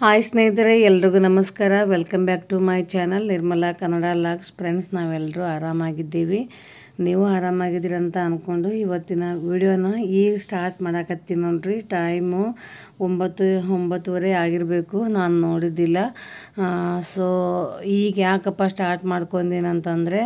hi ಸ್ನೇಹಿತರೆ ಎಲ್ರಿಗೂ ನಮಸ್ಕಾರ welcome back to my channel Nirmala Kannada vlogs friends ನಾವೆಲ್ಲರೂ ಆರಾಮಾಗಿದ್ದೀವಿ ನೀವು ಆರಾಮಾಗಿದ್ದೀರಿ ಅಂತ ಅಂದ್ಕೊಂಡು ಇವತ್ತಿನ ವಿಡಿಯೋನ ಈಗ ಸ್ಟಾರ್ಟ್ ಮಾಡಾಕತ್ತೀನಿ ನೋಡ್ರಿ ಟೈಮು ಒಂಬತ್ತು ಒಂಬತ್ತುವರೆ ಆಗಿರಬೇಕು ನಾನು ನೋಡಿದ್ದಿಲ್ಲ ಸೊ ಈಗ ಯಾಕಪ್ಪ ಸ್ಟಾರ್ಟ್ ಮಾಡ್ಕೊಂಡೀನಂತಂದರೆ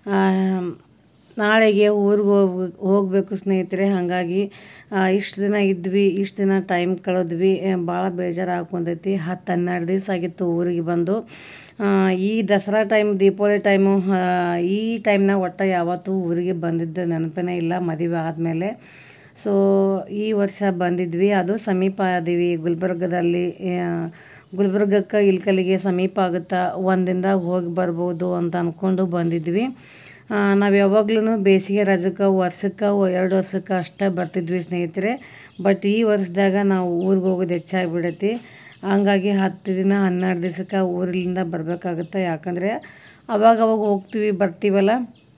ನಾಳೆಗೆ ಊರಿಗೆ ಹೋಗ್ ಹೋಗಬೇಕು ಸ್ನೇಹಿತರೆ ಹಾಗಾಗಿ ಇಷ್ಟು ದಿನ ಇದ್ವಿ ಇಷ್ಟು ದಿನ ಟೈಮ್ ಕಳೆದ್ವಿ ಭಾಳ ಬೇಜಾರು ಹಾಕೊಂಡೈತಿ ಹತ್ತು ಹನ್ನೆರಡು ದಿವಸ ಆಗಿತ್ತು ಊರಿಗೆ ಬಂದು ಆ, ಈ ದಸರಾ ಟೈಮ್ ದೀಪಾವಳಿ ಟೈಮು ಆ, ಈ ಟೈಮ್ನಾಗ ಒಟ್ಟು ಯಾವತ್ತೂ ಊರಿಗೆ ಬಂದಿದ್ದು ನೆನಪೇ ಇಲ್ಲ ಮದುವೆ ಆದಮೇಲೆ ಸೊ ಈ ವರ್ಷ ಬಂದಿದ್ವಿ ಅದು ಸಮೀಪ ಅದೀವಿ ಗುಲ್ಬರ್ಗದಲ್ಲಿ ಆ, ಗುಲ್ಬರ್ಗಕ್ಕೆ ಇಲ್ಕಲ್ಲಿಗೆ ಸಮೀಪ ಆಗುತ್ತಾ ಒಂದಿಂದಾಗ ಹೋಗಿ ಬರ್ಬೋದು ಅಂತ ಅಂದ್ಕೊಂಡು ಬಂದಿದ್ವಿ ನಾವು ಯಾವಾಗ್ಲೂ ಬೇಸಿಗೆ ರಜಕ್ಕೆ ವರ್ಷಕ್ಕೆ ಎರಡು ವರ್ಷಕ್ಕೆ ಅಷ್ಟೇ ಬರ್ತಿದ್ವಿ ಸ್ನೇಹಿತರೆ ಬಟ್ ಈ ವರ್ಷದಾಗ ನಾವು ಊರಿಗೆ ಹೋಗೋದು ಹೆಚ್ಚಾಗಿಬಿಡೈತಿ ಹಂಗಾಗಿ ಹತ್ತು ದಿನ ಹನ್ನೆರಡು ದಿವಸಕ್ಕೆ ಊರಿಂದ ಬರಬೇಕಾಗುತ್ತೆ ಯಾಕಂದರೆ ಅವಾಗ ಅವಾಗ ಹೋಗ್ತೀವಿ ಬರ್ತೀವಲ್ಲ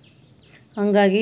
ಹಂಗಾಗಿ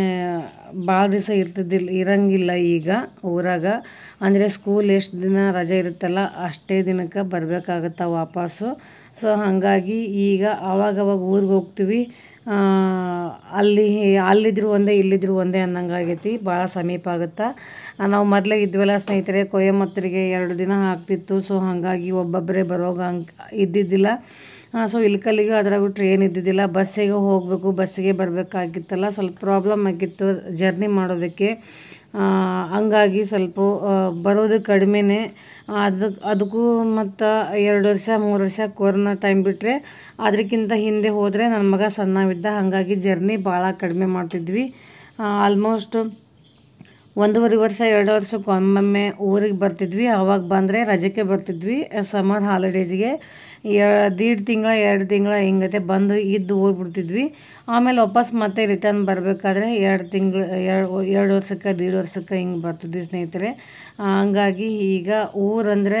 ಭಾಳ ದಿವಸ ಇರ್ತಿದ್ದಿಲ್ಲ ಇರಂಗಿಲ್ಲ ಈಗ ಊರಾಗ ಅಂದರೆ ಸ್ಕೂಲ್ ಎಷ್ಟು ದಿನ ರಜೆ ಇರುತ್ತಲ್ಲ ಅಷ್ಟೇ ದಿನಕ್ಕೆ ಬರಬೇಕಾಗತ್ತೆ ವಾಪಸ್ಸು ಸೊ ಹಾಗಾಗಿ ಈಗ ಅವಾಗವಾಗ ಊರಿಗೆ ಹೋಗ್ತೀವಿ ಆ, ಅಲ್ಲಿ ಅಲ್ಲಿದ್ರು ಒಂದೇ ಇಲ್ಲಿದ್ರು ಒಂದೇ ಅನ್ನಂಗೆ ಆಗೈತಿ ಭಾಳ ಸಮೀಪ ಆಗುತ್ತಾ ಆ, ನಾವು ಮೊದಲೇ ಇದ್ವಲ್ಲ ಸ್ನೇಹಿತರೆ ಕೊಯಮತ್ತೂರಿಗೆ ಎರಡು ದಿನ ಆಗ್ತಿತ್ತು ಸೊ ಹಾಗಾಗಿ ಒಬ್ಬೊಬ್ಬರೇ ಬರೋಗ ಹಂಗೆ ಇದ್ದಿದ್ದಿಲ್ಲ ಸೊ ಇಲ್ಕಲ್ಲಿಗೆ ಅದ್ರಾಗೂ ಟ್ರೈನ್ ಇದ್ದಿದ್ದಿಲ್ಲ ಬಸ್ಸಿಗೆ ಹೋಗಬೇಕು ಬಸ್ಸಿಗೆ ಬರಬೇಕಾಗಿತ್ತಲ್ಲ ಸ್ವಲ್ಪ ಪ್ರಾಬ್ಲಮ್ ಆಗಿತ್ತು ಜರ್ನಿ ಮಾಡೋದಕ್ಕೆ ಆ, ಹಂಗಾಗಿ ಸ್ವಲ್ಪ ಆ, ಬರೋದು ಕಡಿಮೆನೇ ಅದಕ್ಕೆ ಅದಕ್ಕೂ ಮತ್ತು ಎರಡು ವರ್ಷ ಮೂರು ವರ್ಷ ಕೊರೋನಾ ಟೈಮ್ ಬಿಟ್ಟರೆ ಅದಕ್ಕಿಂತ ಹಿಂದೆ ಹೋದರೆ ನನ್ನ ಮಗ ಸಣ್ಣವಿದ್ದ ಹಾಗಾಗಿ ಜರ್ನಿ ಭಾಳ ಕಡಿಮೆ ಮಾಡ್ತಿದ್ವಿ ಆಲ್ಮೋಸ್ಟ್ ಒಂದೂವರೆ ವರ್ಷ ಎರಡು ವರ್ಷಕ್ಕೆ ಒಮ್ಮೊಮ್ಮೆ ಊರಿಗೆ ಬರ್ತಿದ್ವಿ ಆವಾಗ ಬಂದರೆ ರಜಕ್ಕೆ ಬರ್ತಿದ್ವಿ ಸಮ್ಮರ್ ಹಾಲಿಡೇಸ್ಗೆ ದೀಡ್ ತಿಂಗಳ ಎರಡು ತಿಂಗಳ ಹಿಂಗತೆ ಬಂದು ಇದ್ದು ಹೋಗ್ಬಿಡ್ತಿದ್ವಿ ಆಮೇಲೆ ವಾಪಸ್ ಮತ್ತೆ ರಿಟರ್ನ್ ಬರಬೇಕಾದ್ರೆ ಎರಡು ತಿಂಗಳು ಎರಡು ಎರಡು ವರ್ಷಕ್ಕೆ ದೀಡ್ ವರ್ಷಕ್ಕೆ ಹಿಂಗೆ ಬರ್ತಿದ್ವಿ ಸ್ನೇಹಿತರೆ ಆ, ಹಂಗಾಗಿ ಈಗ ಊರಂದರೆ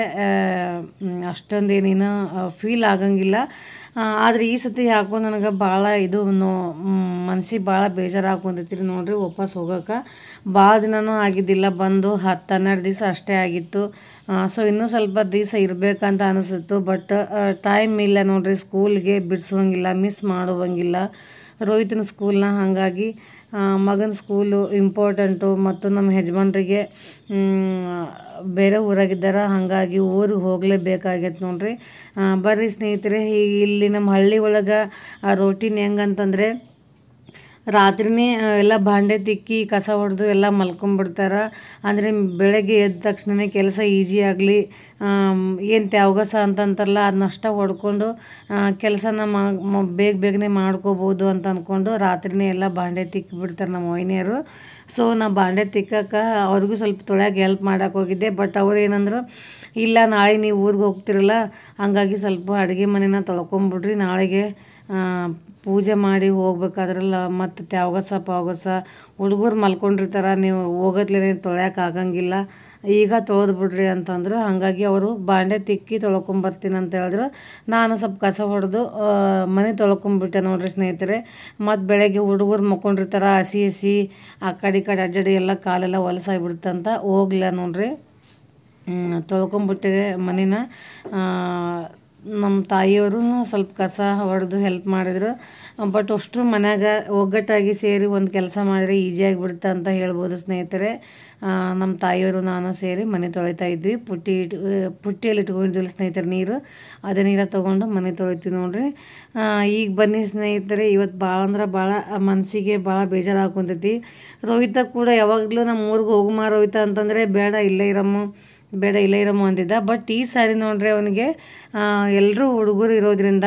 ಅಷ್ಟೊಂದೇನೇನು ಫೀಲ್ ಆಗಂಗಿಲ್ಲ ಆ, ಆದ್ರೆ ಈ ಸತಿ ಯಾಕೋ ನನಗೆ ಭಾಳ ಇದು ನೋ ಮನ್ಸಿಗೆ ಭಾಳ ಬೇಜಾರು ಹಾಕೊಂತೈತಿ ನೋಡ್ರಿ ವಾಪಸ್ ಹೋಗೋಕೆ ಭಾಳ ದಿನನೂ ಆಗಿದ್ದಿಲ್ಲ ಬಂದು ಹತ್ತು ಹನ್ನೆರಡು ದಿವಸ ಅಷ್ಟೇ ಆಗಿತ್ತು ಸೊ ಇನ್ನೂ ಸ್ವಲ್ಪ ದಿವಸ ಇರಬೇಕಂತ ಅನಿಸಿತ್ತು ಬಟ್ ಟೈಮ್ ಇಲ್ಲ ನೋಡ್ರಿ ಸ್ಕೂಲ್ಗೆ ಬಿಡಿಸುವಂಗಿಲ್ಲ ಮಿಸ್ ಮಾಡುವಂಗಿಲ್ಲ ರೋಹಿತನ ಸ್ಕೂಲ್ನ ಹಾಗಾಗಿ ಮಗನ ಸ್ಕೂಲು ಇಂಪಾರ್ಟೆಂಟು ಮತ್ತು ನಮ್ಮ ಯಜಮಾನ್ರಿಗೆ ಮ್, ಬೇರೆ ಊರಾಗಿದ್ದಾರೆ ಹಾಗಾಗಿ ಊರಿಗೆ ಹೋಗಲೇಬೇಕಾಗೈತೆ ನೋಡ್ರಿ ಆ, ಬರ್ರಿ ಸ್ನೇಹಿತರೆ ಈ ಇಲ್ಲಿ ನಮ್ಮ ಹಳ್ಳಿ ಒಳಗೆ ಆ ರೋಟಿನ್ ಹೆಂಗಂತಂದರೆ ರಾತ್ರಿನೇ ಆ, ಎಲ್ಲ ಭಾಂಡೆ ತಿಕ್ಕಿ ಕಸ ಹೊಡೆದು ಎಲ್ಲ ಮಲ್ಕೊಂಬಿಡ್ತಾರೆ ಅಂದರೆ ಬೆಳಗ್ಗೆ ಎದ್ದ ತಕ್ಷಣನೇ ಕೆಲಸ ಈಸಿ ಆಗಲಿ ಏನು ತ್ಯಾವಗಸ ಅಂತಂತಾರಲ್ಲ ಅದನ್ನಷ್ಟ ಹೊಡ್ಕೊಂಡು ಕೆಲಸನ ಮಾ ಮ- ಬೇಗ ಬೇಗನೆ ಮಾಡ್ಕೋಬೋದು ಅಂತ ಅಂದ್ಕೊಂಡು ರಾತ್ರಿನೇ ಎಲ್ಲ ಭಾಂಡೆ ತಿಕ್ಕಿ ಬಿಡ್ತಾರೆ ನಮ್ಮ ವೈನಿಯರು ಸೊ ನಾ ಭಾಂಡೆ ತಿಕ್ಕಕ್ಕೆ ಅವ್ರಿಗೂ ಸ್ವಲ್ಪ ತೊಳ್ಯಾಗ ಹೆಲ್ಪ್ ಮಾಡಕ್ಕೆ ಹೋಗಿದ್ದೆ ಬಟ್ ಅವ್ರು ಏನಂದ್ರು ಇಲ್ಲ ನಾಳೆ ನೀವು ಊರಿಗೆ ಹೋಗ್ತಿರಲ್ಲ ಹಂಗಾಗಿ ಸ್ವಲ್ಪ ಅಡುಗೆ ಮನೆನ ತೊಳ್ಕೊಂಬಿಡ್ರಿ ನಾಳೆಗೆ ಆ, ಪೂಜೆ ಮಾಡಿ ಹೋಗ್ಬೇಕಾದ್ರಲ್ಲ ಮತ್ತು ತ್ಯಾವಗಸ ಪಾವಗಸ ಹುಡುಗರು ಮಲ್ಕೊಂಡಿರ್ತಾರೆ ನೀವು ಹೋಗೋದ್ಲೇ ತೊಳ್ಯಾಕೆ ಆಗಂಗಿಲ್ಲ ಈಗ ತೊಳೆದು ಬಿಡ್ರಿ ಅಂತಂದ್ರು ಹಾಗಾಗಿ ಅವರು ಬಾಂಡೆ ತಿಕ್ಕಿ ತೊಳ್ಕೊಂಬರ್ತೀನಿ ಅಂತ ಹೇಳಿದ್ರು ನಾನು ಸ್ವಲ್ಪ ಕಸ ಹೊಡೆದು ಮನೆ ತೊಳ್ಕೊಂಬಿಟ್ಟೆ ನೋಡ್ರಿ ಸ್ನೇಹಿತರೆ ಮತ್ತು ಬೆಳಗ್ಗೆ ಹುಡುಗರು ಮಕ್ಕೊಂಡಿರ್ತಾರೆ ಹಸಿ ಹಸಿ ಆ ಕಡೆ ಈ ಕಡೆ ಅಡ್ಡಾಡಿ ಎಲ್ಲ ಕಾಲೆಲ್ಲ ಹೊಲಸಾಗ್ಬಿಡ್ತಂತ ಹೋಗ್ಲಿಲ್ಲ ನೋಡ್ರಿ ಹ್ಮ್, ತೊಳ್ಕೊಂಬಿಟ್ಟೆ ಮನೇನ ನಮ್ಮ ತಾಯಿಯವರು ಸ್ವಲ್ಪ ಕಸ ಹೊಡೆದು ಹೆಲ್ಪ್ ಮಾಡಿದ್ರು ಬಟ್ ಅಷ್ಟರು ಮನ್ಯಾಗ ಒಗ್ಗಟ್ಟಾಗಿ ಸೇರಿ ಒಂದು ಕೆಲಸ ಮಾಡಿದ್ರೆ ಈಸಿಯಾಗಿ ಬಿಡುತ್ತೆ ಅಂತ ಹೇಳ್ಬೋದು ಸ್ನೇಹಿತರೆ ಆ, ನಮ್ಮ ತಾಯಿಯವರು ನಾನು ಸೇರಿ ಮನೆ ತೊಳಿತಾ ಇದ್ವಿ ಪುಟ್ಟಿ ಇಟ್ಟು ಪುಟ್ಟಿಯಲ್ಲಿ ಇಟ್ಕೊಂಡಿದ್ವಿ ಸ್ನೇಹಿತರೆ ನೀರು ಅದೇ ನೀರ ತೊಗೊಂಡು ಮನೆ ತೊಳಿತೀವಿ ನೋಡ್ರಿ ಆ, ಈಗ ಬನ್ನಿ ಸ್ನೇಹಿತರೆ ಇವತ್ತು ಭಾಳ ಅಂದ್ರೆ ಭಾಳ ಮನಸ್ಸಿಗೆ ಭಾಳ ಬೇಜಾರು ಹಾಕೊಂತೈತಿ ರೋಹಿತ ಕೂಡ ಯಾವಾಗಲೂ ನಮ್ಮ ಊರಿಗೆ ಹೋಗುಮ ರೋಹಿತ ಅಂತಂದರೆ ಬೇಡ ಇಲ್ಲೇ ಇರಮ್ಮ ಬೇಡ ಇಲ್ಲೇ ಇರಮ್ಮ ಅಂದಿದ್ದ ಬಟ್ ಈ ಸಾರಿ ನೋಡ್ರಿ ಅವನಿಗೆ ಎಲ್ಲರೂ ಹುಡುಗರು ಇರೋದ್ರಿಂದ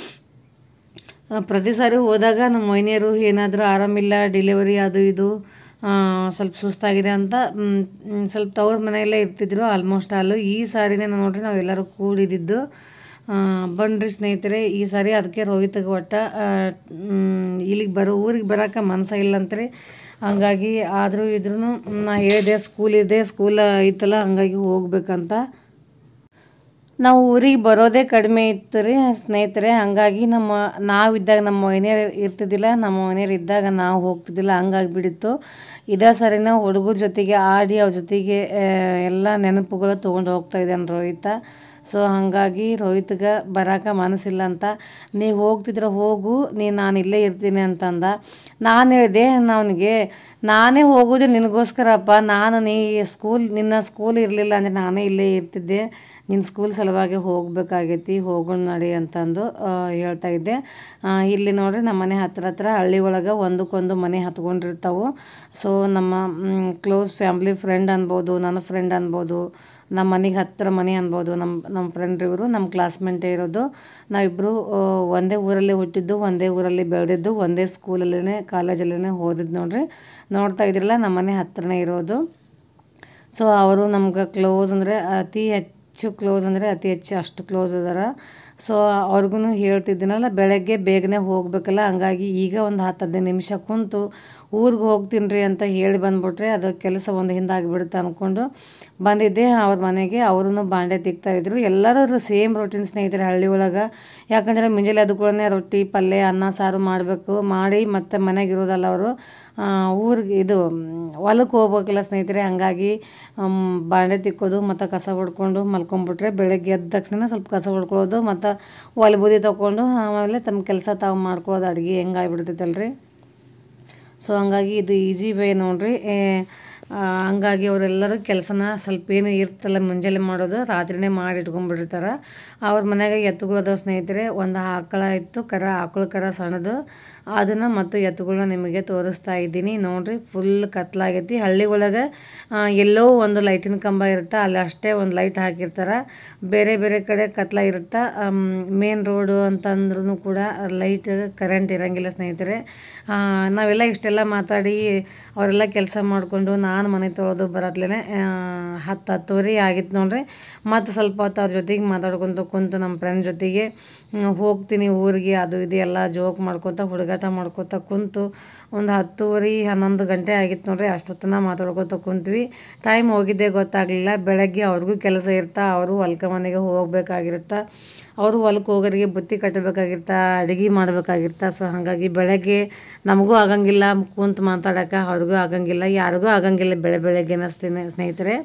ಆ, ಪ್ರತಿ ಸಾರಿ ಹೋದಾಗ ನಮ್ಮ ಮೈನಿಯರು ಏನಾದರೂ ಆರಾಮಿಲ್ಲ ಡೆಲಿವರಿ ಅದು ಇದು ಆ, ಸ್ವಲ್ಪ ಸುಸ್ತಾಗಿದೆ ಅಂತ ಮ್, ಮ್, ಸ್ವಲ್ಪ ತವ್ರ ಮನೆಯಲ್ಲೇ ಇರ್ತಿದ್ರು ಆಲ್ಮೋಸ್ಟ್ ಆಲು ಈ ಸಾರಿನೇ ನೋಡ್ರಿ ನಾವೆಲ್ಲರೂ ಕೂಡಿದ್ದು ಆ, ಬನ್ರಿ ಸ್ನೇಹಿತರೆ ಈ ಸಾರಿ ಅದಕ್ಕೆ ರೋಹಿತ್ಗೆ ಒಟ್ಟ ಆ, ಮ್, ಇಲ್ಲಿಗೆ ಬರೋ ಊರಿಗೆ ಬರೋಕೆ ಮನಸ ಇಲ್ಲಂತ್ರಿ ಹಂಗಾಗಿ ಆದರೂ ಇದ್ರೂ ನಾ ಹೇಳಿದೆ ಸ್ಕೂಲ್ ಇದೆ ಸ್ಕೂಲ್ ಐತಲ್ಲ ಹಂಗಾಗಿ ಹೋಗ್ಬೇಕಂತ ನಾವು ಊರಿಗೆ ಬರೋದೇ ಕಡಿಮೆ ಇತ್ತು ರೀ ಸ್ನೇಹಿತರೆ ಹಾಗಾಗಿ ನಮ್ಮ ನಾವಿದ್ದಾಗ ನಮ್ಮ ಮನೆಯರು ಇರ್ತಿದ್ದಿಲ್ಲ ನಮ್ಮ ಮನೆಯರು ಇದ್ದಾಗ ನಾವು ಹೋಗ್ತಿದ್ದಿಲ್ಲ ಹಂಗಾಗಿ ಬಿಡಿತ್ತು ಇದೇ ಸರಿನ ಹುಡುಗರ ಜೊತೆಗೆ ಆಡಿ ಅವ್ರ ಜೊತೆಗೆ ಆ, ಎಲ್ಲ ನೆನಪುಗಳು ತೊಗೊಂಡು ಹೋಗ್ತಾ ಇದ್ದಾನೆ ರೋಹಿತ ಸೊ ಹಾಗಾಗಿ ರೋಹಿತ್ಗೆ ಬರೋಕೆ ಮನಸ್ಸಿಲ್ಲ ಅಂತ ನೀ ಹೋಗ್ತಿದ್ರೆ ಹೋಗು ನೀ ನಾನು ಇಲ್ಲೇ ಇರ್ತೀನಿ ಅಂತಂದ ನಾನು ಹೇಳಿದೆ ಅವನಿಗೆ ನಾನೇ ಹೋಗೋದು ನಿನಗೋಸ್ಕರಪ್ಪ ನಾನು ನೀ ಸ್ಕೂಲ್ ನಿನ್ನ ಸ್ಕೂಲ್ ಇರಲಿಲ್ಲ ಅಂದರೆ ನಾನೇ ಇಲ್ಲೇ ಇರ್ತಿದ್ದೆ ನಿನ್ನ ಸ್ಕೂಲ್ ಸಲುವಾಗಿ ಹೋಗಬೇಕಾಗೈತಿ ಹೋಗೋಣ ನಡಿ ಅಂತಂದು ಆ, ಹೇಳ್ತಾ ಇದ್ದೆ ಆ, ಇಲ್ಲಿ ನೋಡ್ರಿ ನಮ್ಮ ಮನೆ ಹತ್ರ ಹತ್ರ ಹಳ್ಳಿ ಒಳಗೆ ಒಂದಕ್ಕೊಂದು ಮನೆ ಹತ್ಕೊಂಡಿರ್ತಾವೆ ಸೊ ನಮ್ಮ ಕ್ಲೋಸ್ ಫ್ಯಾಮ್ಲಿ ಫ್ರೆಂಡ್ ಅನ್ಬೋದು ನನ್ನ ಫ್ರೆಂಡ್ ಅನ್ಬೋದು ನಮ್ಮ ಮನೆಗೆ ಹತ್ತಿರ ಮನೆ ಅನ್ಬೋದು ನಮ್ಮ ನಮ್ಮ ಫ್ರೆಂಡ್ ಇವರು ನಮ್ಮ ಕ್ಲಾಸ್ಮೇಟೇ ಇರೋದು ನಾವಿಬ್ಬರು ಒಂದೇ ಊರಲ್ಲಿ ಹುಟ್ಟಿದ್ದು ಒಂದೇ ಊರಲ್ಲಿ ಬೆಳೆದಿದ್ದು ಒಂದೇ ಸ್ಕೂಲಲ್ಲೇ ಕಾಲೇಜಲ್ಲೇ ಓದಿದ್ದು ನೋಡ್ರಿ ನೋಡ್ತಾ ಇದ್ರಲ್ಲ ನಮ್ಮ ಮನೆ ಹತ್ರನೇ ಇರೋದು ಸೊ ಅವರು ನಮ್ಗೆ ಕ್ಲೋಸ್ ಅಂದರೆ ಅತಿ ಹೆಚ್ಚು ಕ್ಲೋಸ್ ಅಂದರೆ ಅತಿ ಹೆಚ್ಚು ಅಷ್ಟು ಕ್ಲೋಸ್ ಅದಾರ ಸೊ ಅವ್ರಿಗೂ ಹೇಳ್ತಿದ್ದೀನಲ್ಲ ಬೆಳಗ್ಗೆ ಬೇಗನೆ ಹೋಗ್ಬೇಕಲ್ಲ ಹಂಗಾಗಿ ಈಗ ಒಂದು ಹತ್ತು ಹದಿನೈದು ನಿಮಿಷ ಕುಂತು ಊರಿಗೆ ಹೋಗ್ತೀನಿ ರೀ ಅಂತ ಹೇಳಿ ಬಂದ್ಬಿಟ್ರೆ ಅದು ಕೆಲಸ ಒಂದು ಹಿಂದಾಗಿಬಿಡುತ್ತೆ ಅಂದ್ಕೊಂಡು ಬಂದಿದ್ದೆ ಅವ್ರ ಮನೆಗೆ ಅವರು ಬಾಂಡೆ ತಿಕ್ತಾ ಇದ್ರು ಎಲ್ಲರೂ ಸೇಮ್ ರೊಟೀನ್ ಸ್ನೇಹಿತರೆ ಹಳ್ಳಿ ಒಳಗೆ ಯಾಕಂದರೆ ಮುಂಜಾನೆ ಎದ್ದ ಕೂಡಲೇ ರೊಟ್ಟಿ ಪಲ್ಯ ಅನ್ನ ಸಾರು ಮಾಡಬೇಕು ಮಾಡಿ ಮತ್ತೆ ಮನೆಗೆ ಇರೋದಲ್ಲ ಅವರು ಊರಿಗೆ ಇದು ಹೊಲಕ್ಕೆ ಹೋಗ್ಬೇಕಲ್ಲ ಸ್ನೇಹಿತರೆ ಹಂಗಾಗಿ ಮ್, ಬಾಂಡೆ ತಿಕ್ಕೋದು ಮತ್ತು ಕಸ ಹೊಡ್ಕೊಂಡು ಮಲ್ಕೊಂಬಿಟ್ರೆ ಬೆಳಗ್ಗೆ ಎದ್ದ ತಕ್ಷಣ ಸ್ವಲ್ಪ ಕಸ ಹೊಡ್ಕೊಳ್ಳೋದು ಮತ್ತು ಒಲೆ ಬೂದಿ ತೊಗೊಂಡು ಆಮೇಲೆ ತಮ್ಮ ಕೆಲಸ ತಾವು ಮಾಡ್ಕೊಳ್ಳೋದು ಅಡುಗೆ ಹೆಂಗಾಗ್ಬಿಡ್ತೈತಲ್ರಿ ಸೊ ಹಂಗಾಗಿ ಇದು ಈಸಿ ವೇ ನೋಡ್ರಿ ಏ, ಆ, ಹಂಗಾಗಿ ಅವರೆಲ್ಲರೂ ಕೆಲಸನ ಸ್ವಲ್ಪ ಏನು ಇರ್ತಲ್ಲ ಮುಂಜಾನೆ ಮಾಡೋದು ರಾತ್ರಿನೇ ಮಾಡಿ ಇಟ್ಕೊಂಡ್ಬಿಟ್ಟಿರ್ತಾರೆ ಅವ್ರ ಮನೆಯಾಗ ಎತ್ತುಗಳದಾವ ಸ್ನೇಹಿತರೆ ಒಂದು ಆಕಳ ಇತ್ತು ಕರ ಆಕಳ ಕರ ಸಣ್ಣದು ಅದನ್ನು ಮತ್ತು ಎತ್ತುಗಳನ್ನ ನಿಮಗೆ ತೋರಿಸ್ತಾ ಇದ್ದೀನಿ ನೋಡ್ರಿ ಫುಲ್ ಕತ್ಲಾಗೈತಿ ಹಳ್ಳಿ ಒಳಗೆ ಆ, ಎಲ್ಲೋ ಒಂದು ಲೈಟಿನ ಕಂಬ ಇರುತ್ತೆ ಅಲ್ಲಿ ಅಷ್ಟೇ ಒಂದು ಲೈಟ್ ಹಾಕಿರ್ತಾರೆ ಬೇರೆ ಬೇರೆ ಕಡೆ ಕತ್ಲ ಇರುತ್ತೆ ಮೇನ್ ರೋಡು ಅಂತಂದ್ರೂ ಕೂಡ ಲೈಟ್ ಕರೆಂಟ್ ಇರಂಗಿಲ್ಲ ಸ್ನೇಹಿತರೆ ಆ, ನಾವೆಲ್ಲ ಇಷ್ಟೆಲ್ಲ ಮಾತಾಡಿ ಅವರೆಲ್ಲ ಕೆಲಸ ಮಾಡಿಕೊಂಡು ನಾನು ಮನೆ ತೊಳೆದು ಬರತ್ಲೇ ಹತ್ತು ಹತ್ತುವರೆ ಆಗಿತ್ತು ನೋಡ್ರಿ ಮತ್ತು ಸ್ವಲ್ಪ ಹೊತ್ತು ಅವ್ರ ಜೊತೆಗೆ ಮಾತಾಡ್ಕೊತ ಕುಂತು ನಮ್ಮ ಫ್ರೆಂಡ್ ಜೊತೆಗೆ ಹ್ಮ್, ಹೋಗ್ತೀನಿ ಊರಿಗೆ ಅದು ಇದು ಎಲ್ಲ ಜೋಕ್ ಮಾಡ್ಕೊತ ಹುಡುಗಾಟ ಮಾಡ್ಕೊತ ಕುಂತು ಒಂದು ಹತ್ತುವರೆ ಹನ್ನೊಂದು ಗಂಟೆ ಆಗಿತ್ತು ನೋಡ್ರಿ ಅಷ್ಟೊತ್ತನ ಮಾತಾಡ್ಕೊತ ಕುಂತ್ವಿ ಟೈಮ್ ಹೋಗಿದ್ದೇ ಗೊತ್ತಾಗಲಿಲ್ಲ ಬೆಳಗ್ಗೆ ಅವ್ರಿಗೂ ಕೆಲಸ ಇರ್ತಾ ಅವರು ಹೊಲ್ಕ ಮನೆಗೆ ಹೋಗ್ಬೇಕಾಗಿರುತ್ತೆ ಅವರು ಹೊಲಕ್ಕೆ ಹೋಗೋರಿಗೆ ಬುತ್ತಿ ಕಟ್ಟಬೇಕಾಗಿರ್ತ ಅಡುಗೆ ಮಾಡ್ಬೇಕಾಗಿರ್ತ ಸೊ ಹಾಗಾಗಿ ಬೆಳಗ್ಗೆ ನಮಗೂ ಆಗಂಗಿಲ್ಲ ಕುಂತು ಮಾತಾಡೋಕೆ ಅವ್ರಿಗೂ ಆಗಂಗಿಲ್ಲ ಯಾರಿಗೂ ಆಗಂಗಿಲ್ಲ ಬೆಳೆ ಬೆಳಗ್ಗೆನ ಸ್ನೇಹ ಸ್ನೇಹಿತರೆ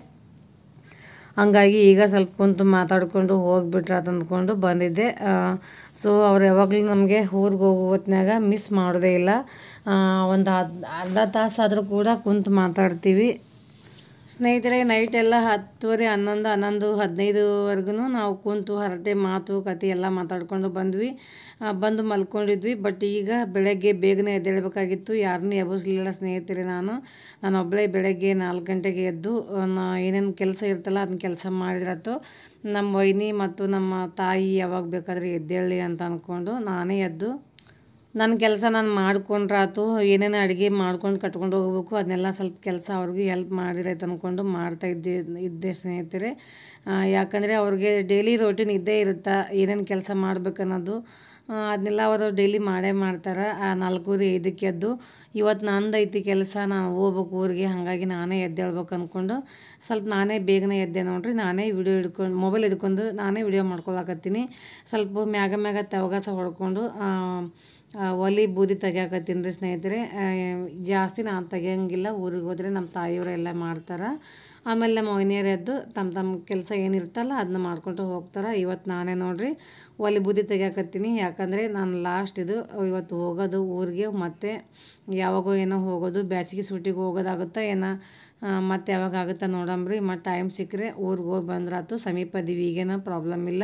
ಹಂಗಾಗಿ ಈಗ ಸ್ವಲ್ಪ ಕುಂತು ಮಾತಾಡಿಕೊಂಡು ಹೋಗ್ಬಿಟ್ರೆ ಅಂತ ಅಂದ್ಕೊಂಡು ಬಂದಿದ್ದೆ ಸೊ ಅವ್ರು ಯಾವಾಗಲೂ ನಮಗೆ ಊರಿಗೆ ಹೋಗೋ ಹೊತ್ನ್ಯಾಗ ಮಿಸ್ ಮಾಡೋದೇ ಇಲ್ಲ ಒಂದು ಅರ್ಧ ಅರ್ಧ ತಾಸು ಆದರೂ ಕೂಡ ಕುಂತು ಮಾತಾಡ್ತೀವಿ ಸ್ನೇಹಿತರೆ ನೈಟ್ ಎಲ್ಲ ಹತ್ತುವರೆ ಹನ್ನೊಂದು ಹನ್ನೊಂದು ಹದಿನೈದುವರೆಗೂ ನಾವು ಕುಂತು ಹರಟೆ ಮಾತು ಕತೆ ಎಲ್ಲ ಮಾತಾಡ್ಕೊಂಡು ಬಂದ್ವಿ ಆ, ಬಂದು ಮಲ್ಕೊಂಡಿದ್ವಿ ಬಟ್ ಈಗ ಬೆಳಗ್ಗೆ ಬೇಗನೆ ಎದ್ದೇಳಬೇಕಾಗಿತ್ತು ಯಾರನ್ನೂ ಎಬ್ಬಿಸ್ಲಿಲ್ಲ ಸ್ನೇಹಿತರೆ ನಾನು ನಾನು ಒಬ್ಬಳೇ ಬೆಳಗ್ಗೆ ನಾಲ್ಕು ಗಂಟೆಗೆ ಎದ್ದು ಆ, ನಾ ಏನೇನು ಕೆಲಸ ಇರ್ತಲ್ಲ ಅದನ್ನ ಕೆಲಸ ಮಾಡಿದ್ರಾತು ನಮ್ಮ ವೈನಿ ಮತ್ತು ನಮ್ಮ ತಾಯಿ ಯಾವಾಗ ಬೇಕಾದ್ರೆ ಎದ್ದೇಳಿ ಅಂತ ಅಂದ್ಕೊಂಡು ನಾನೇ ಎದ್ದು ನನ್ನ ಕೆಲಸ ನಾನು ಮಾಡ್ಕೊಂಡ್ರಾತು ಏನೇನು ಅಡುಗೆ ಮಾಡ್ಕೊಂಡು ಕಟ್ಕೊಂಡು ಹೋಗ್ಬೇಕು ಅದನ್ನೆಲ್ಲ ಸ್ವಲ್ಪ ಕೆಲಸ ಅವ್ರಿಗೆ ಹೆಲ್ಪ್ ಮಾಡಿರೈತೆ ಅಂದ್ಕೊಂಡು ಮಾಡ್ತಾ ಇದ್ದೆ ಇದ್ದೆ ಸ್ನೇಹಿತರೆ ಆ, ಯಾಕಂದರೆ ಅವ್ರಿಗೆ ಡೈಲಿ ರೋಟೀನ್ ಇದ್ದೇ ಇರುತ್ತೆ ಏನೇನು ಕೆಲಸ ಮಾಡ್ಬೇಕನ್ನೋದು ಆ, ಅದನ್ನೆಲ್ಲ ಅವರು ಡೈಲಿ ಮಾಡೇ ಮಾಡ್ತಾರೆ ಆ ನಾಲ್ಕೂವರೆ ಐದಕ್ಕೆ ಎದ್ದು ಇವತ್ತು ನಂದು ಐತಿ ಕೆಲಸ ನಾನು ಹೋಗ್ಬೇಕು ಊರಿಗೆ ಹಾಗಾಗಿ ನಾನೇ ಎದ್ದೇಳ್ಬೇಕು ಅಂದ್ಕೊಂಡು ಸ್ವಲ್ಪ ನಾನೇ ಬೇಗನೆ ಎದ್ದೆ ನೋಡ್ರಿ ನಾನೇ ವಿಡಿಯೋ ಹಿಡ್ಕೊಂಡು ಮೊಬೈಲ್ ಹಿಡ್ಕೊಂಡು ನಾನೇ ವಿಡಿಯೋ ಮಾಡ್ಕೊಳಕತ್ತೀನಿ ಸ್ವಲ್ಪ ಮ್ಯಾಗ ಮ್ಯಾಗ ತವಗಾಸ ಹೊಡ್ಕೊಂಡು ಆ, ಆ, ಒಲಿ ಬೂದಿ ತೆಗಿಯಾಕತ್ತೀನಿ ರೀ ಸ್ನೇಹಿತರೆ ಆ, ಜಾಸ್ತಿ ನಾನು ತೆಗಿಯಂಗಿಲ್ಲ ಊರಿಗೆ ಹೋದರೆ ನಮ್ಮ ತಾಯಿಯವರೆಲ್ಲ ಮಾಡ್ತಾರೆ ಆಮೇಲೆ ನಮ್ಮ ವೈನಿಯರು ಎದ್ದು ತಮ್ಮ ತಮ್ಮ ಕೆಲಸ ಏನಿರ್ತಲ್ಲ ಅದನ್ನ ಮಾಡ್ಕೊಂಡು ಹೋಗ್ತಾರೆ ಇವತ್ತು ನಾನೇ ನೋಡ್ರಿ ಒಲಿ ಬೂದಿ ತೆಗಿಯಾಕತ್ತೀನಿ ಯಾಕಂದರೆ ನಾನು ಲಾಸ್ಟ್ ಇದು ಇವತ್ತು ಹೋಗೋದು ಊರಿಗೆ ಮತ್ತೆ ಯಾವಾಗೋ ಏನೋ ಹೋಗೋದು ಬ್ಯಾಸಿಗೆ ಸೂಟಿಗೆ ಹೋಗೋದಾಗುತ್ತಾ ಏನೋ ಆ, ಮತ್ತೆ ಯಾವಾಗ ಆಗುತ್ತಾ ನೋಡಂಬ್ರಿ ಮತ್ತು ಟೈಮ್ ಸಿಕ್ಕರೆ ಊರಿಗೆ ಹೋಗಿ ಬಂದ್ರಾತು ಸಮೀಪ ಅದೀವಿ ಈಗೇನೋ ಪ್ರಾಬ್ಲಮ್ ಇಲ್ಲ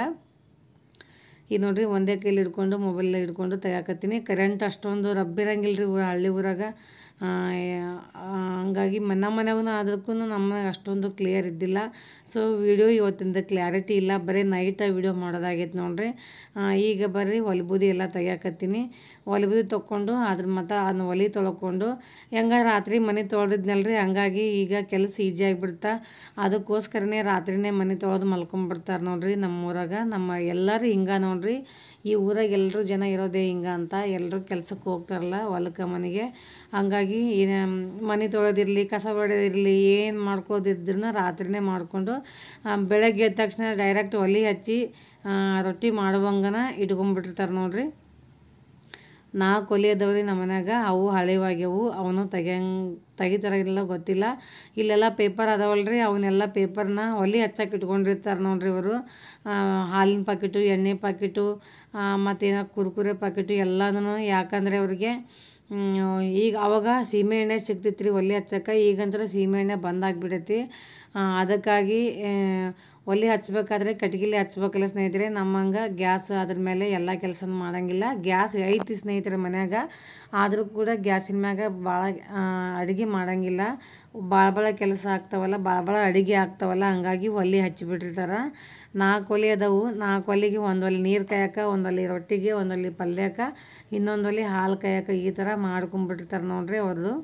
ಈಗ ನೋಡ್ರಿ ಒಂದೇ ಕೈಲಿ ಹಿಡ್ಕೊಂಡು ಮೊಬೈಲ್ ಹಿಡ್ಕೊಂಡು ತೆಗಿಯಾಕತ್ತೀನಿ ಕರೆಂಟ್ ಅಷ್ಟೊಂದು ರಬ್ಬಿರಂಗಿಲ್ಲ ರೀ ಹಳ್ಳಿ ಊರಾಗ ಆ, ಆ, ಹಂಗಾಗಿ ಮ- ನಮ್ಮ ಮನ್ಯಾಗೂ ಅದಕ್ಕೂ ನಮ್ಮ ಅಷ್ಟೊಂದು ಕ್ಲಿಯರ್ ಇದ್ದಿಲ್ಲ ಸೊ ವಿಡಿಯೋ ಇವತ್ತಿಂದ ಕ್ಲಾರಿಟಿ ಇಲ್ಲ ಬರೀ ನೈಟ ವಿಡಿಯೋ ಮಾಡೋದಾಗೈತೆ ನೋಡ್ರಿ ಆ, ಈಗ ಬರ್ರಿ ಒಲಿಬೂದಿ ಎಲ್ಲ ತೆಗಿಯಾಕತ್ತೀನಿ ಒಲಿಬೂದಿ ತೊಗೊಂಡು ಅದ್ರ ಮತ್ತು ಅದನ್ನ ಒಲಿ ತೊಳ್ಕೊಂಡು ಹೆಂಗ ರಾತ್ರಿ ಮನೆ ತೊಳೆದಿದ್ನಲ್ರಿ ಹಂಗಾಗಿ ಈಗ ಕೆಲಸ ಈಜಿ ಆಗಿಬಿಡ್ತಾ ಅದಕ್ಕೋಸ್ಕರನೇ ರಾತ್ರಿನೇ ಮನೆ ತೊಳೆದು ಮಲ್ಕೊಂಬಿಡ್ತಾರೆ ನೋಡ್ರಿ ನಮ್ಮ ಊರಾಗ ನಮ್ಮ ಎಲ್ಲರೂ ಹಿಂಗೆ ನೋಡ್ರಿ ಈ ಊರಾಗ ಎಲ್ಲರೂ ಜನ ಇರೋದೇ ಹಿಂಗೆ ಅಂತ ಎಲ್ಲರೂ ಕೆಲ್ಸಕ್ಕೆ ಹೋಗ್ತಾರಲ್ಲ ಹೊಲಕ್ಕೆ ಮನೆಗೆ ಹಂಗಾಗಿ ಏನ ಮನೆ ತೊಳೆದಿರಲಿ ಕಸ ಹೊಡೆದಿರಲಿ ಏನು ಮಾಡ್ಕೋದಿದ್ರೂ ರಾತ್ರಿನೇ ಮಾಡಿಕೊಂಡು ಬೆಳಗ್ಗೆ ಎದ್ದ ತಕ್ಷಣ ಡೈರೆಕ್ಟ್ ಒಲೆ ಹಚ್ಚಿ ಆ, ರೊಟ್ಟಿ ಮಾಡುವಂಗನ ಇಟ್ಕೊಂಡ್ಬಿಟ್ಟಿರ್ತಾರೆ ನೋಡ್ರಿ ನಾಲ್ಕು ಒಲೆ ಅದಾವ್ರಿ ನಮ್ಮ ಮನ್ಯಾಗ ಅವು ಹಳೆವಾಗ್ಯವು ಅವನು ತೆಗಿಯಂಗೆ ತೆಗಿತಾರಿಲ್ಲ ಗೊತ್ತಿಲ್ಲ ಇಲ್ಲೆಲ್ಲ ಪೇಪರ್ ಅದಾವಲ್ರಿ ಅವನ್ನೆಲ್ಲ ಪೇಪರ್ನ ಒಲೆ ಹಚ್ಚಕ್ಕೆ ಇಟ್ಕೊಂಡಿರ್ತಾರೆ ನೋಡ್ರಿ ಇವರು ಹಾಲಿನ ಪಾಕಿಟು ಎಣ್ಣೆ ಪಾಕಿಟು ಮತ್ತೇನೋ ಕುರ್ಕುರೆ ಪಾಕಿಟು ಎಲ್ಲದೂ ಯಾಕಂದರೆ ಅವ್ರಿಗೆ ಹ್ಮ್, ಈಗ ಅವಾಗ ಸೀಮೆ ಎಣ್ಣೆ ಸಿಗ್ತಿತ್ತು ರೀ ಒಲೆ ಹಚ್ಚಕ್ಕೆ ಈಗಂತೂ ಸೀಮೆ ಎಣ್ಣೆ ಬಂದಾಗ್ಬಿಟ್ಟೈತಿ ಆ, ಅದಕ್ಕಾಗಿ ಆ, ಒಲೆ ಹಚ್ಬೇಕಾದ್ರೆ ಕಟ್ಗಿಲಿ ಹಚ್ಬೇಕಲ್ಲ ಸ್ನೇಹಿತರೆ ನಮ್ಮಂಗೆ ಗ್ಯಾಸ್ ಅದ್ರ ಮೇಲೆ ಎಲ್ಲ ಕೆಲಸ ಮಾಡಂಗಿಲ್ಲ ಗ್ಯಾಸ್ ಐತಿ ಸ್ನೇಹಿತರೆ ಮನ್ಯಾಗ ಆದರೂ ಕೂಡ ಗ್ಯಾಸಿನ ಮ್ಯಾಗ ಭಾಳ ಅಡುಗೆ ಮಾಡಂಗಿಲ್ಲ ಭಾಳ ಭಾಳ ಕೆಲಸ ಆಗ್ತಾವಲ್ಲ ಭಾಳ ಭಾಳ ಅಡುಗೆ ಆಗ್ತಾವಲ್ಲ ಹಂಗಾಗಿ ಒಲೆ ಹಚ್ಚಿಬಿಟ್ಟಿರ್ತಾರೆ ನಾಲ್ಕು ಒಲೆ ಅದಾವು ನಾಲ್ಕು ಒಲೆಗೆ ಒಂದು ಒಲೆ ನೀರು ಕಾಯಕ್ಕೆ ಒಂದು ಒಲೆ ರೊಟ್ಟಿಗೆ ಒಂದು ಒಲೆ ಪಲ್ಯಕ್ಕೆ ಇನ್ನೊಂದು ಒಲೆ ಹಾಲು ಕಾಯಕ್ಕೆ ಈ ಥರ ಮಾಡ್ಕೊಂಬಿಟ್ಟಿರ್ತಾರೆ ನೋಡ್ರಿ ಅವ್ರದ್ದು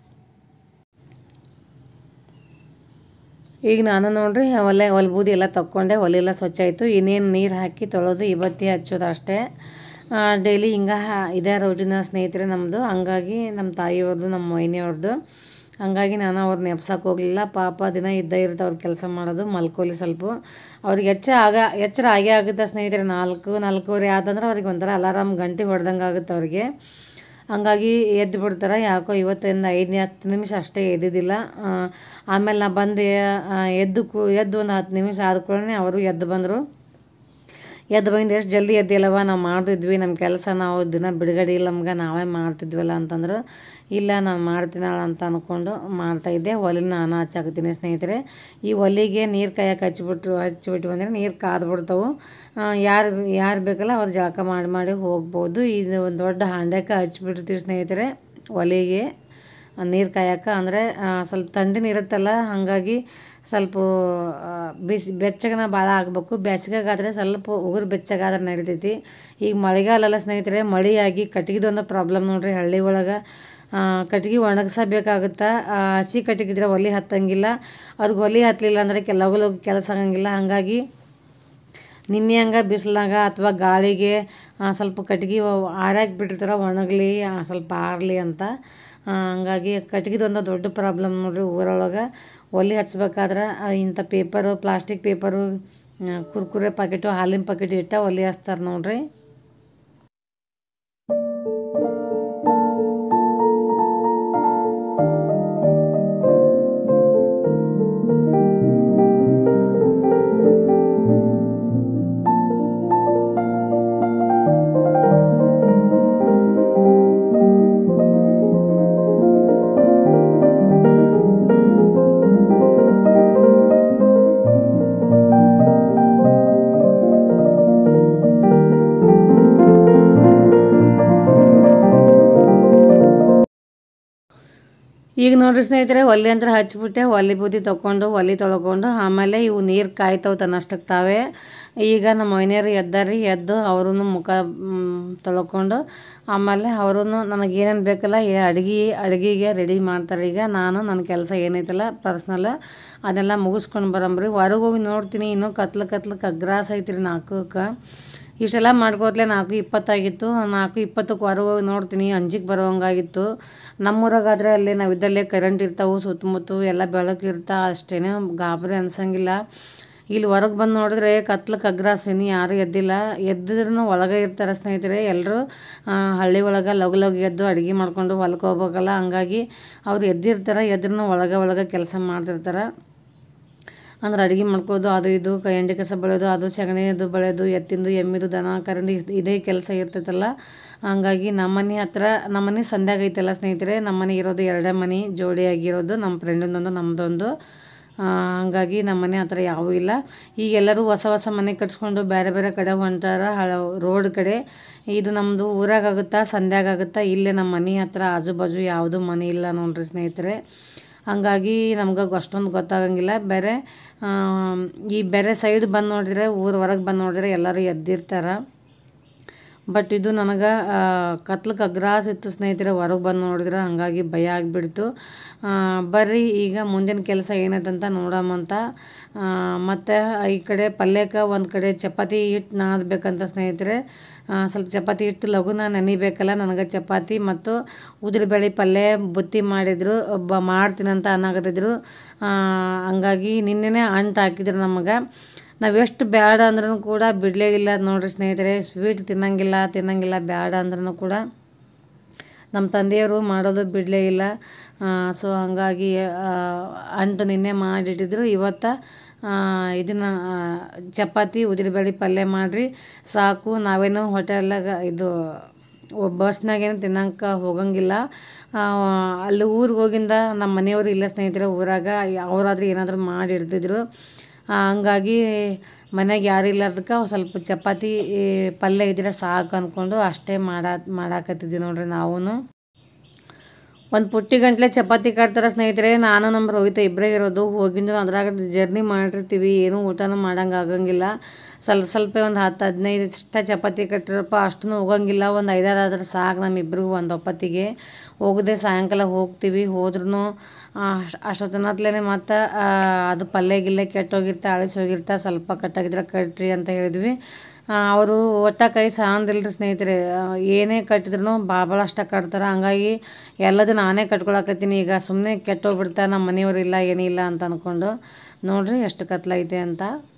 ಈಗ ನಾನು ನೋಡ್ರಿ ಒಲೆ ಒಲೆ ಬೂದಿ ಎಲ್ಲ ತಕ್ಕೊಂಡೆ ಒಲೆ ಎಲ್ಲ ಸ್ವಚ್ಛ ಆಯಿತು ಇನ್ನೇನು ನೀರು ಹಾಕಿ ತೊಳೆದು ಇವತ್ತಿ ಹಚ್ಚೋದು ಅಷ್ಟೇ ಡೈಲಿ ಹಿಂಗೆ ಇದೇ ರೋಟಿನ ಸ್ನೇಹಿತರೆ ನಮ್ಮದು ಹಂಗಾಗಿ ನಮ್ಮ ತಾಯಿಯವ್ರದ್ದು ನಮ್ಮ ಮೊಯ್ನಿಯವ್ರದ್ದು ಹಂಗಾಗಿ ನಾನು ಅವ್ರನ್ನ ಎಬ್ಸಕ್ಕೆ ಹೋಗಲಿಲ್ಲ ಪಾಪ ದಿನ ಇದ್ದ ಇರುತ್ತೆ ಅವ್ರ ಕೆಲಸ ಮಾಡೋದು ಮಲ್ಕೋಲಿ ಸ್ವಲ್ಪ ಅವ್ರಿಗೆ ಎಚ್ಚ ಆಗ ಎಚ್ಚರ ಆಗೇ ಆಗುತ್ತೆ ಸ್ನೇಹಿತರೆ ನಾಲ್ಕು ನಾಲ್ಕೂವರೆ ಆತಂದ್ರೆ ಅವ್ರಿಗೆ ಒಂಥರ ಅಲಾರಾಮ್ ಗಂಟೆ ಹೊಡೆದಂಗೆ ಆಗುತ್ತೆ ಅವ್ರಿಗೆ ಹಂಗಾಗಿ ಎದ್ದು ಬಿಡ್ತಾರೆ ಯಾಕೋ ಇವತ್ತಿಂದ ಐದನೇ ಹತ್ತು ನಿಮಿಷ ಅಷ್ಟೇ ಎದ್ದಿದ್ದಿಲ್ಲ ಆ, ಆಮೇಲೆ ನಾ ಬಂದು ಆ, ಎದ್ದು ಕು ಎದ್ದು ಒಂದು ಹತ್ತು ನಿಮಿಷ ಆದ ಕೂಡಲೇ ಅವರು ಎದ್ದು ಬಂದರು ಎದ್ದು ಬಂದು ಎಷ್ಟು ಜಲ್ದಿ ಎದ್ದಿಲ್ಲವ ನಾವು ಮಾಡ್ತಿದ್ವಿ ನಮ್ಮ ಕೆಲಸ ನಾವು ದಿನ ಬಿಡುಗಡೆ ಇಲ್ಲ ನಮ್ಗೆ ನಾವೇ ಮಾಡ್ತಿದ್ವಲ್ಲ ಅಂತಂದ್ರೆ ಇಲ್ಲ ನಾನು ಮಾಡ್ತೀನಲ್ಲ ಅಂತ ಅಂದ್ಕೊಂಡು ಮಾಡ್ತಾಯಿದ್ದೆ ಒಲೆನ ನಾನು ಹಚ್ಚಾಕತ್ತೀನಿ ಸ್ನೇಹಿತರೆ ಈ ಒಲೆಗೆ ನೀರು ಕಾಯಕ್ಕೆ ಹಚ್ಬಿಟ್ರು ಹಚ್ಬಿಟ್ವಿ ಅಂದರೆ ನೀರು ಕಾದ್ಬಿಡ್ತಾವೆ ಯಾರು ಯಾರು ಬೇಕಲ್ಲ ಅವ್ರು ಜಳಕ ಮಾಡಿ ಮಾಡಿ ಹೋಗ್ಬೋದು ಇದು ಒಂದು ದೊಡ್ಡ ಹಾಂಡ್ಯಕ್ಕೆ ಹಚ್ಬಿಡ್ತೀವಿ ಸ್ನೇಹಿತರೆ ಒಲೆಗೆ ನೀರು ಕಾಯಕ್ಕೆ ಅಂದರೆ ಸ್ವಲ್ಪ ಥಂಡಿನ ಇರುತ್ತಲ್ಲ ಹಾಗಾಗಿ ಸ್ವಲ್ಪ ಆ, ಬಿಸಿ ಬೆಚ್ಚಗನ ಭಾಳ ಆಗಬೇಕು ಬೇಸಿಗೆಗಾದ್ರೆ ಸ್ವಲ್ಪ ಉಗುರು ಬೆಚ್ಚಗಾದ್ರೆ ನಡಿತೈತಿ ಈಗ ಮಳೆಗಾಲಲ್ಲ ಸ್ನೇಹಿತರೆ ಮಳೆಯಾಗಿ ಕಟ್ಗಿದೊಂದು ಪ್ರಾಬ್ಲಮ್ ನೋಡ್ರಿ ಹಳ್ಳಿ ಒಳಗೆ ಕಟ್ಗೆ ಒಣಗಿಸಬೇಕಾಗುತ್ತಾ ಹಸಿ ಕಟ್ಗಿದ್ರೆ ಒಲೆ ಹತ್ತಂಗಿಲ್ಲ ಅವ್ರಿಗೆ ಒಲೆ ಹತ್ತಲಿಲ್ಲ ಅಂದರೆ ಕೆಲವು ಲಗು ಕೆಲಸ ಆಗಂಗಿಲ್ಲ ಹಾಗಾಗಿ ನಿನ್ನೆ ಹಂಗೆ ಬಿಸಿಲಾಗ ಅಥವಾ ಗಾಳಿಗೆ ಆ, ಸ್ವಲ್ಪ ಕಟ್ಗೆ ಆರಾಕಿ ಬಿಟ್ಟಿರ್ತಾರೆ ಒಣಗಲಿ ಆ, ಸ್ವಲ್ಪ ಆರಲಿ ಅಂತ ಆ, ಹಂಗಾಗಿ ಕಟ್ಗಿದೊಂದು ದೊಡ್ಡ ಪ್ರಾಬ್ಲಮ್ ನೋಡ್ರಿ ಊರೊಳಗೆ ಒಲೆ ಹಚ್ಬೇಕಾದ್ರೆ ಆ, ಇಂಥ ಪೇಪರು ಪ್ಲಾಸ್ಟಿಕ್ ಪೇಪರು ಆ, ಕುರ್ಕುರೆ ಪಾಕೆಟು ಹಾಲಿನ ಪಾಕೆಟ್ ಇಟ್ಟ ಒಲೆ ಹಚ್ತಾರೆ ನೋಡ್ರಿ ಈಗ ನೋಡ್ರಿ ಸ್ನೇಹಿತರೆ ಒಲೆ ಅಂತ ಹಚ್ಬಿಟ್ಟೆ ಒಲೆ ಬೂದಿ ತೊಗೊಂಡು ಒಲೆ ತೊಳ್ಕೊಂಡು ಆಮೇಲೆ ಇವು ನೀರು ಕಾಯ್ತಾವೆ ತನ್ನಷ್ಟಕ್ಕೆ ತಾವೇ ಈಗ ನಮ್ಮ ಮನೆಯವರು ಎದ್ದಾರಿ ಎದ್ದು ಅವ್ರೂ ಮುಖ ಮ್, ತೊಳ್ಕೊಂಡು ಆಮೇಲೆ ಅವರು ನನಗೇನೇನು ಬೇಕಲ್ಲ ಏ ಅಡುಗೆ ಅಡುಗೆಗೆ ರೆಡಿ ಮಾಡ್ತಾರೆ ಈಗ ನಾನು ನನ್ನ ಕೆಲಸ ಏನೈತಲ್ಲ ಪರ್ಸ್ನಲ್ ಅದೆಲ್ಲ ಮುಗಿಸ್ಕೊಂಡು ಬರಂಬ್ರಿ ಹೊರಗೆ ಹೋಗಿ ನೋಡ್ತೀನಿ ಇನ್ನೂ ಕತ್ಲು ಕತ್ಲು ಕಗ್ರಾಸ್ ಐತ್ರಿ ನಾಲ್ಕಕ್ಕೆ ಇಷ್ಟೆಲ್ಲ ಮಾಡ್ಕೋತ್ಲೆ ನಾಲ್ಕು ಇಪ್ಪತ್ತಾಗಿತ್ತು ನಾಲ್ಕು ಇಪ್ಪತ್ತಕ್ಕೆ ಹೊರಗೆ ಹೋಗಿ ನೋಡ್ತೀನಿ ಅಂಜಿಗೆ ಬರೋವಂಗಾಗಿತ್ತು ನಮ್ಮೂರಾಗಾದ್ರೆ ಅಲ್ಲಿ ನಾವು ಇದ್ದಲ್ಲೇ ಕರೆಂಟ್ ಇರ್ತಾವೆ ಸುತ್ತಮುತ್ತ ಎಲ್ಲ ಬೆಳಕು ಇರ್ತಾ ಅಷ್ಟೇನೆ ಗಾಬರಿ ಅನ್ಸಂಗಿಲ್ಲ ಇಲ್ಲಿ ಹೊರಗೆ ಬಂದು ನೋಡಿದ್ರೆ ಕತ್ಲು ಕಗ್ರಾಸಿನಿ ಯಾರು ಎದ್ದಿಲ್ಲ ಎದ್ದಿದ್ರೂ ಒಳಗೆ ಇರ್ತಾರೆ ಸ್ನೇಹಿತರೆ ಎಲ್ಲರೂ ಹಳ್ಳಿ ಒಳಗೆ ಲಗು ಲಗು ಎದ್ದು ಅಡುಗೆ ಮಾಡ್ಕೊಂಡು ಹೊಲಕ್ಕೆ ಹೋಗ್ಬೇಕಲ್ಲ ಹಂಗಾಗಿ ಅವ್ರು ಎದ್ದಿರ್ತಾರೆ ಎದ್ರೂ ಒಳಗೆ ಒಳಗೆ ಕೆಲಸ ಮಾಡ್ತಿರ್ತಾರೆ ಅಂದ್ರೆ ಅಡುಗೆ ಮಾಡ್ಕೋದು ಅದು ಇದು ಕ ಎಂಡಿ ಕಸ ಬೆಳೆಯೋದು ಅದು ಸಗಣಿದು ಬೆಳೆಯೋದು ಎತ್ತಿಂದು ಎಮ್ಮಿದು ದನ ಕರಿಂದ ಇಸ್- ಇದೇ ಕೆಲಸ ಇರ್ತೈತಲ್ಲ ಹಂಗಾಗಿ ನಮ್ಮನೆ ಹತ್ರ ನಮ್ಮನೆ ಸಂಧ್ಯಾಗ ಐತಲ್ಲ ಸ್ನೇಹಿತರೆ ನಮ್ಮನೆ ಇರೋದು ಎರಡೇ ಮನೆ ಜೋಡಿಯಾಗಿರೋದು ನಮ್ಮ ಫ್ರೆಂಡಿಂದೊಂದು ನಮ್ಮದೊಂದು ಆ, ಹಂಗಾಗಿ ನಮ್ಮ ಮನೆ ಹತ್ರ ಯಾವೂ ಇಲ್ಲ ಈಗ ಎಲ್ಲರೂ ಹೊಸ ಹೊಸ ಮನೆ ಕಟ್ಸ್ಕೊಂಡು ಬೇರೆ ಬೇರೆ ಕಡೆ ಹೊಂಟಾರ ಹಳ ರೋಡ್ ಕಡೆ ಇದು ನಮ್ಮದು ಊರಾಗ ಆಗುತ್ತಾ ಸಂಧ್ಯಾಗ ಆಗುತ್ತಾ ಇಲ್ಲೇ ನಮ್ಮ ಮನೆ ಹತ್ರ ಆಜು ಬಾಜು ಯಾವುದೂ ಮನೆ ಇಲ್ಲ ನೋಡ್ರಿ ಸ್ನೇಹಿತರೆ ಹಂಗಾಗಿ ನಮ್ಗೆ ಅಷ್ಟೊಂದು ಗೊತ್ತಾಗಂಗಿಲ್ಲ ಬೇರೆ ಆ, ಈ ಬೇರೆ ಸೈಡ್ ಬಂದು ನೋಡಿದ್ರೆ ಊರು ಹೊರಗೆ ಬಂದು ನೋಡಿದ್ರೆ ಎಲ್ಲರೂ ಎದ್ದಿರ್ತಾರೆ ಬಟ್ ಇದು ನನಗೆ ಕತ್ಲು ಕಗ್ರಾಸ್ ಇತ್ತು ಸ್ನೇಹಿತರೆ ಹೊರಗೆ ಬಂದು ನೋಡಿದ್ರೆ ಹಾಗಾಗಿ ಭಯ ಆಗಿಬಿಡ್ತು ಬರ್ರಿ ಈಗ ಮುಂದಿನ ಕೆಲಸ ಏನೈತಂತ ನೋಡಮ್ಮಂತ ಮತ್ತು ಈ ಕಡೆ ಪಲ್ಯಕ್ಕೆ ಒಂದು ಕಡೆ ಚಪಾತಿ ಹಿಟ್ಟು ನಾದಬೇಕಂತ ಸ್ನೇಹಿತರೆ ಆ, ಸ್ವಲ್ಪ ಚಪಾತಿ ಹಿಟ್ಟು ಲಘುನ ನೆನಿಬೇಕಲ್ಲ ನನಗೆ ಚಪಾತಿ ಮತ್ತು ಉದ್ರಬೇಳೆ ಪಲ್ಯ ಬುತ್ತಿ ಮಾಡಿದ್ರು ಬ ಮಾಡ್ತೀನಂತ ಅನ್ನಕತ್ತಿದ್ರು ಆ, ಹಂಗಾಗಿ ನಿನ್ನೆನೇ ಅಂಟು ಹಾಕಿದ್ರು ನಮಗೆ ನಾವು ಎಷ್ಟು ಬ್ಯಾಡ ಅಂದ್ರೂ ಕೂಡ ಬಿಡಲೇ ಇಲ್ಲ ನೋಡ್ರಿ ಸ್ನೇಹಿತರೆ ಸ್ವೀಟ್ ತಿನ್ನಂಗಿಲ್ಲ ತಿನ್ನಂಗಿಲ್ಲ ಬ್ಯಾಡ ಅಂದ್ರೂ ಕೂಡ ನಮ್ಮ ತಂದೆಯವರು ಮಾಡೋದು ಬಿಡಲೇ ಇಲ್ಲ ಸೊ ಹಾಗಾಗಿ ಆ, ಅಂಟು ನಿನ್ನೆ ಮಾಡಿಟ್ಟಿದ್ರು ಇವತ್ತು ಇದನ್ನು ಚಪಾತಿ ಉದ್ದಿನಬೇಳೆ ಪಲ್ಯ ಮಾಡಿರಿ ಸಾಕು ನಾವೇನು ಹೋಟೆಲ್ದಾಗ ಇದು ಬಸ್ನಾಗೇನು ತಿನ್ನಂಗೆ ಹೋಗಂಗಿಲ್ಲ ಆ, ಅಲ್ಲಿ ಊರಿಗೆ ಹೋಗಿಂದ ನಮ್ಮ ಮನೆಯವರು ಇಲ್ಲ ಸ್ನೇಹಿತರೆ ಊರಾಗ ಅವರಾದ್ರೂ ಏನಾದರೂ ಮಾಡಿ ಇಡ್ತಿದ್ರು ಆ, ಹಂಗಾಗಿ ಮನೆಗೆ ಯಾರು ಇಲ್ಲದಕ್ಕೆ ಸ್ವಲ್ಪ ಚಪಾತಿ ಈ, ಪಲ್ಯ ಇದ್ರೆ ಸಾಕು ಅಂದ್ಕೊಂಡು ಅಷ್ಟೇ ಮಾಡ ಮಾಡಾಕತ್ತಿದ್ವಿ ನೋಡ್ರಿ ನಾವೂ ಒಂದು ಪುಟ್ಟಿ ಗಂಟ್ಲೆ ಚಪಾತಿ ಕಟ್ತಾರೆ ಸ್ನೇಹಿತರೆ ನಾನು ನಮ್ಮ ರೋಹಿತ ಇಬ್ಬರೇ ಇರೋದು ಹೋಗಿದ್ದು ಅದ್ರಾಗ ಜರ್ನಿ ಮಾಡಿರ್ತೀವಿ ಏನೂ ಊಟನೂ ಮಾಡಂಗೆ ಆಗಂಗಿಲ್ಲ ಸ್ವಲ್ಪ ಸ್ವಲ್ಪ ಒಂದು ಹತ್ತು ಹದಿನೈದು ಇಷ್ಟ ಚಪಾತಿ ಕಟ್ಟಿರಪ್ಪ ಅಷ್ಟೂ ಹೋಗಂಗಿಲ್ಲ ಒಂದು ಐದಾರು ಆದ್ರೆ ಸಾಕು ನಮ್ಮಿಬ್ರಿಗೂ ಒಂದು ಒಪ್ಪತ್ತಿಗೆ ಹೋಗದೆ ಸಾಯಂಕಾಲ ಹೋಗ್ತೀವಿ ಹೋದ್ರೂ ಅಷ್ಟೊತ್ತನತ್ಲೇ ಮತ್ತು ಅದು ಪಲ್ಯ ಗಿಲ್ಲೆ ಕೆಟ್ಟೋಗಿರ್ತಾ ಅಳಿಸಿ ಹೋಗಿರ್ತಾ ಸ್ವಲ್ಪ ಕಟ್ಟಾಗಿದ್ರೆ ಕಟ್ರಿ ಅಂತ ಹೇಳಿದ್ವಿ ಅವರು ಒಟ್ಟ ಕೈ ಸಾಂದಿಲ್ರಿ ಸ್ನೇಹಿತರೆ ಆ, ಏನೇ ಕಟ್ಟಿದ್ರು ಭಾಳ ಭಾಳ ಅಷ್ಟ ಕಟ್ತಾರೆ ಹಂಗಾಗಿ ಎಲ್ಲದು ನಾನೇ ಕಟ್ಕೊಳಕತ್ತೀನಿ ಈಗ ಸುಮ್ಮನೆ ಕೆಟ್ಟೋಗ್ಬಿಡ್ತಾ ನಮ್ಮ ಮನೆಯವರಿಲ್ಲ ಏನಿಲ್ಲ ಅಂತ ಅಂದ್ಕೊಂಡು ನೋಡ್ರಿ ಎಷ್ಟು ಕತ್ಲೈತೆ ಅಂತ